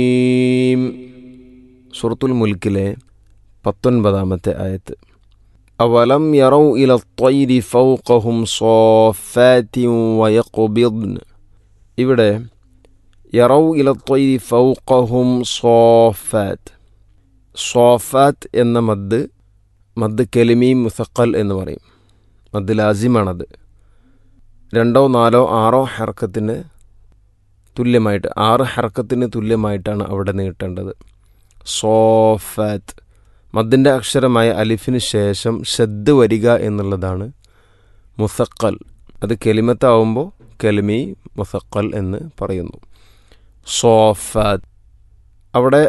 സുറത്തുൽ മുൽക്കിലെ പത്തൊൻപതാമത്തെ ആയത്ത് അവലം യറൗ ഇല ത്വൈരി ഫൗഖഹും സോഫാത്തിൻ വയഖ്ബിദ്ൻ ഇവിടെ യറൗ ഇല ത്വൈരി ഫൗഖഹും സോഫാത്ത് സോഫാത്ത് എന്ന മദ് മദ് കെലിമീം മുസക്കൽ എന്ന് പറയും മദ് ലാസിമാണത് രണ്ടോ നാലോ ആറോ ഹർക്കത്തിന് തുല്യമായിട്ട് ആറ് ഹർക്കത്തിന് തുല്യമായിട്ടാണ് അവിടെ നീട്ടേണ്ടത് സോഫാത്ത് മദ്ദിൻ്റെ അക്ഷരമായ അലിഫിന് ശേഷം ഷദ് വരിക എന്നുള്ളതാണ് മുസക്കൽ അത് കെലിമത്താവുമ്പോൾ കെലിമി മുസക്കൽ എന്ന് പറയുന്നു സോഫാത്ത് അവിടെ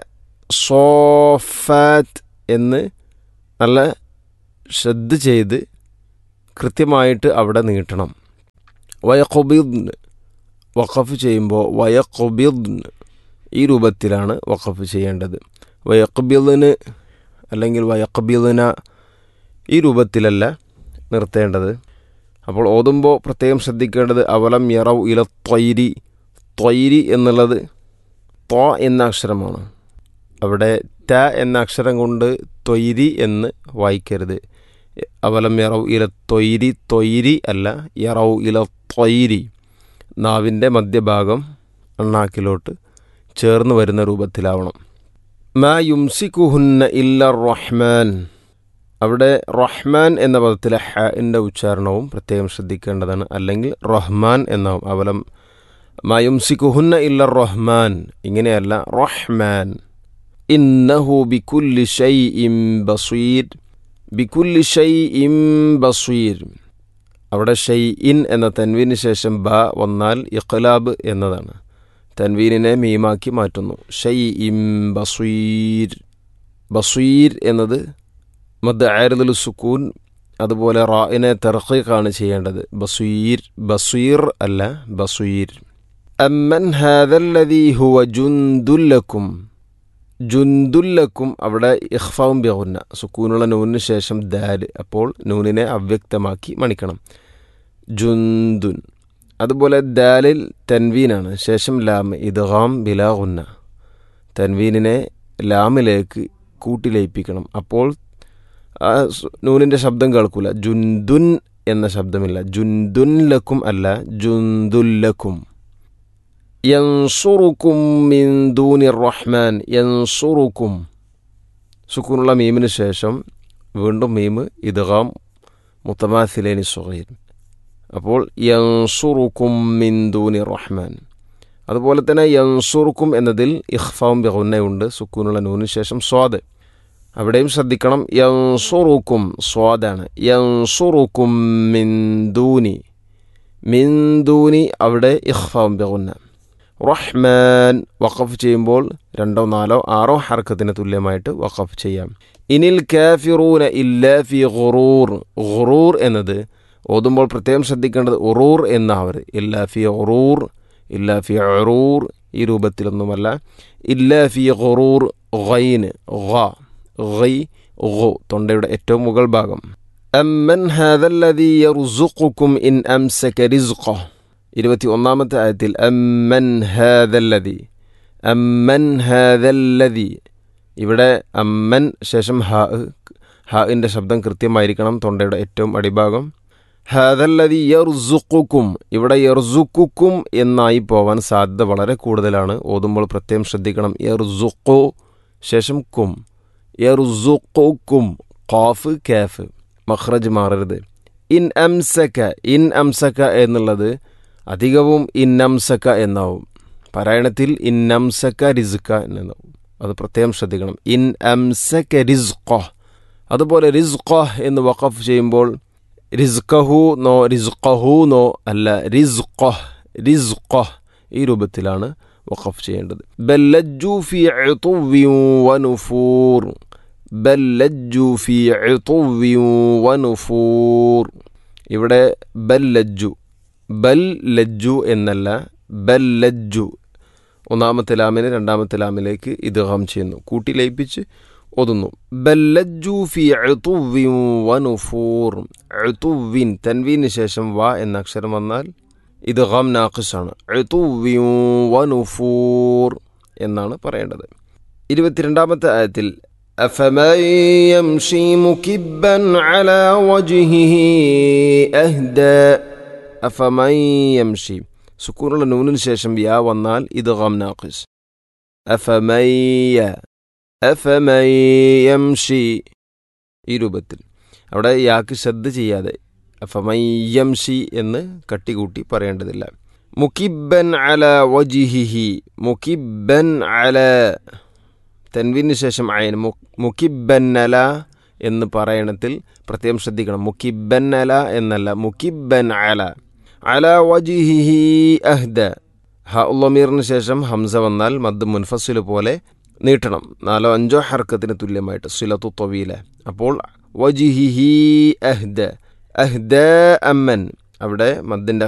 സോഫാത്ത് എന്ന് നല്ല ശ്രദ്ധ ചെയ്ത് കൃത്യമായിട്ട് അവിടെ നീട്ടണം വയഖുബിദ്ന് വഖഫ് ചെയ്യുമ്പോൾ വയഖുബിദ്ന് ഈ രൂപത്തിലാണ് വഖഫ് ചെയ്യേണ്ടത് വയഖബിദിന് അല്ലെങ്കിൽ വയഖബിദിന ഈ രൂപത്തിലല്ല നിർത്തേണ്ടത് അപ്പോൾ ഓതുമ്പോൾ പ്രത്യേകം ശ്രദ്ധിക്കേണ്ടത് അവലം യറവ് ഇല ത്വൈരി ത്വൈരി എന്നുള്ളത് ത്വ എന്ന അക്ഷരമാണ് അവിടെ ത എന്ന അക്ഷരം കൊണ്ട് ത്വൈരി എന്ന് വായിക്കരുത് അവലം യറവ് ഇല ത്വൈരി ത്വൈരി അല്ല യറവ് ഇല ത്വൈരി നാവിൻ്റെ മധ്യഭാഗം അണ്ണാക്കിലോട്ട് ചേർന്ന് വരുന്ന രൂപത്തിലാവണം മാ യുംസിക്കുഹുന്ന ഇല്ല റഹ്മാൻ അവിടെ റഹ്മാൻ എന്ന പദത്തിലെ ഹാൻ്റെ ഉച്ചാരണവും പ്രത്യേകം ശ്രദ്ധിക്കേണ്ടതാണ് അല്ലെങ്കിൽ റഹ്മാൻ എന്നാവും അവലം മാ യുംസിക്കുഹുന്ന ഇല്ല റഹ്മാൻ ഇങ്ങനെയല്ല റഹ്മാൻ ഇന്നഹു ബിക്കുല്ലി ഷൈ ഇം ബസീർ ബിക്കുല്ലി ഷൈ ഇം ബസീർ അവിടെ ഷൈ ഇൻ എന്ന തൻവീന് ശേഷം ബ വന്നാൽ ഇഖ്ലാബ് എന്നതാണ് തൻവീനിനെ മീമാക്കി മാറ്റുന്നു ഷൈ ഇം ബസീർ ബസീർ എന്നത് മദ് ആരുദുൽ സുക്കൂൻ അതുപോലെ റായിനെ തെർഖീഖാണ് ചെയ്യേണ്ടത് ബസീർ ബസീർ അല്ല ബസീർ അമ്മൻ ഹാദല്ലദീ ഹുവ ജുന്ദുല്ലക്കും ജുന്ദുല്ലക്കും അവിടെ ഇഖ്ഫാവും ബിഹുന്ന സുക്കൂനുള്ള നൂനിന് ശേഷം ദാല് അപ്പോൾ നൂനിനെ അവ്യക്തമാക്കി മണിക്കണം ജുന്ദുൻ അതുപോലെ ദാലിൽ തൻവീനാണ് ശേഷം ലാം ഇദ്ഗാം ബിലാഹുന്ന തൻവീനിനെ ലാമിലേക്ക് കൂട്ടിലയിപ്പിക്കണം അപ്പോൾ ആ നൂനിൻ്റെ ശബ്ദം കേൾക്കൂല ജുന്ദുൻ എന്ന ശബ്ദമില്ല ജുന്ദുൻ ലക്കും അല്ല ജുന്ദുല്ലക്കും യൻസുറുക്കും മിൻ ദൂനി റഹ്മാൻ യൻസുറുക്കും സുക്കൂനുള്ള മീമിന് ശേഷം വീണ്ടും മീമ് ഇദ്ഗാം മുത്തമാസിലേനി സുഹൈർ അപ്പോൾ യൻസുറുക്കും മിൻ ദൂനി റഹ്മാൻ അതുപോലെ തന്നെ യൻസുറുക്കും എന്നതിൽ ഇഖ്ഫാവും ബഹുന്നയുണ്ട് സുക്കൂനുള്ള നൂനിന് ശേഷം സ്വാദ് അവിടെയും ശ്രദ്ധിക്കണം യൻസുറുക്കും സ്വാദാണ് യൻസുറുക്കും മിൻ ദൂനി മിൻ ദൂനി അവിടെ ഇഖ്ഫാവും ബഹുന്ന റഹ്മാൻ വഖഫ് ചെയ്യുമ്പോൾ രണ്ടോ നാലോ ആറോ ഹർക്കത്തിന് തുല്യമായിട്ട് വഖഫ് ചെയ്യാം ഇനിൽ കാഫിറൂന ഇല്ല ഫി ഖുറൂർ ഖുറൂർ എന്നത് ഓതുമ്പോൾ പ്രത്യേകം ശ്രദ്ധിക്കേണ്ടത് ഉറൂർ എന്നാവരുത് ഇല്ല ഫി ഉറൂർ ഇല്ല ഫി ഉറൂർ ഈ രൂപത്തിലൊന്നുമല്ല ഇല്ല ഫി ഖുറൂർ ഗൈന് ഗൈ ഗോ തൊണ്ടയുടെ ഏറ്റവും മുകൾ ഭാഗം അമ്മൻ ഹാദല്ലദീ യർസുഖുക്കും ഇൻ അംസക റിസ്ഖഹ് ഇരുപത്തി ഒന്നാമത്തെ ആയത്തിൽ അമ്മൻ ഹാദല്ലതി അമ്മൻ ഹാദല്ലതി ഇവിടെ അമ്മൻ ശേഷം ഹ ഹാഇൻ്റെ ശബ്ദം കൃത്യമായിരിക്കണം തൊണ്ടയുടെ ഏറ്റവും അടിഭാഗം ഹാദല്ലതി യർസുക്കും ഇവിടെ യർസുക്കും എന്നായി പോവാൻ സാധ്യത വളരെ കൂടുതലാണ് ഓതുമ്പോൾ പ്രത്യേകം ശ്രദ്ധിക്കണം യർസുക്കു ശേഷം കും യർസുക്കും ഖാഫ് കാഫ് മഖ്റജ് മാറരുത് ഇൻ അംസക ഇൻ അംസക എന്നുള്ളത് അധികവും ഇന്നംസക്ക എന്നാവും പാരായണത്തിൽ ഇന്നംസക്ക റിസ്ക്ക എന്നാവും അത് പ്രത്യേകം ശ്രദ്ധിക്കണം ഇൻ അംസക്ക റിസ്ഖ അതുപോലെ റിസ്ഖ എന്ന് വഖഫ് ചെയ്യുമ്പോൾ റിസ്ഖഹു നോ റിസ്ഖഹു നോ അല്ല റിസ്ഖ റിസ്ഖ ഈ രൂപത്തിലാണ് വഖഫ് ചെയ്യേണ്ടത് ബല്ലജ്ജു ഫി ഉതുവ്വിൻ വനുഫൂർ ബല്ലജ്ജു ഫി ഉതുവ്വിൻ വനുഫൂർ ഇവിടെ ബല്ലജ്ജു ബൽ ലജ്ജു എന്നല്ല ബൽ ലജ്ജു ഒന്നാമത്തെ ലാമിനെ രണ്ടാമത്തെ ലാമിലേക്ക് ഇദ്ഗാം ചെയ്യുന്നു കൂട്ടി ലയിപ്പിച്ച് ഓതുന്നു ബല്ലജ്ജു ഫി ഉതുവ്വിൻ വനുഫൂർ ഉതുവ്വിൻ തൻവീന് ശേഷം വ എന്ന അക്ഷരം വന്നാൽ ഇദ്ഗാം നാഖിസാണ് ഉതുവ്വിൻ വനുഫൂർ എന്നാണ് പറയേണ്ടത് ഇരുപത്തിരണ്ടാമത്തെ ആയത്തിൽ أفمن يمشي مكبا على وجهه أهدى أفمن يمشي സുക്കൂനുള്ള നൂനിന് ശേഷം യാ വന്നാൽ ഇത് ഗം നാഖിസ് അഫമയ്യ അഫമയ്യംഷി ഈ രൂപത്തിൽ അവിടെ യാക്ക് ശ്രദ്ധ ചെയ്യാതെ അഫമയ്യംഷി എന്ന് കട്ടികൂട്ടി പറയേണ്ടതില്ല മുക്കിബൻ അല വജിഹിഹി മുക്കിബൻ അല തെൻവിന് ശേഷം അയൻ മുക്കിബന്നല എന്ന് പറയണത്തിൽ പ്രത്യേകം ശ്രദ്ധിക്കണം മുക്കിബന്നല എന്നല്ല മുക്കിബൻ അല അല വജിഹിഹി അഹ്ദ ഹ ഉള്ളമീറിന് ശേഷം ഹംസ വന്നാൽ മദ് മുൻഫസിൽ പോലെ നീട്ടണം നാലോ അഞ്ചോ ഹർക്കത്തിന് തുല്യമായിട്ട് സുലത്തു തൊവീല അപ്പോൾ വജിഹിഹി അഹ്ദ അഹ്ദ അമ്മൻ അവിടെ മദ്ദിൻ്റെ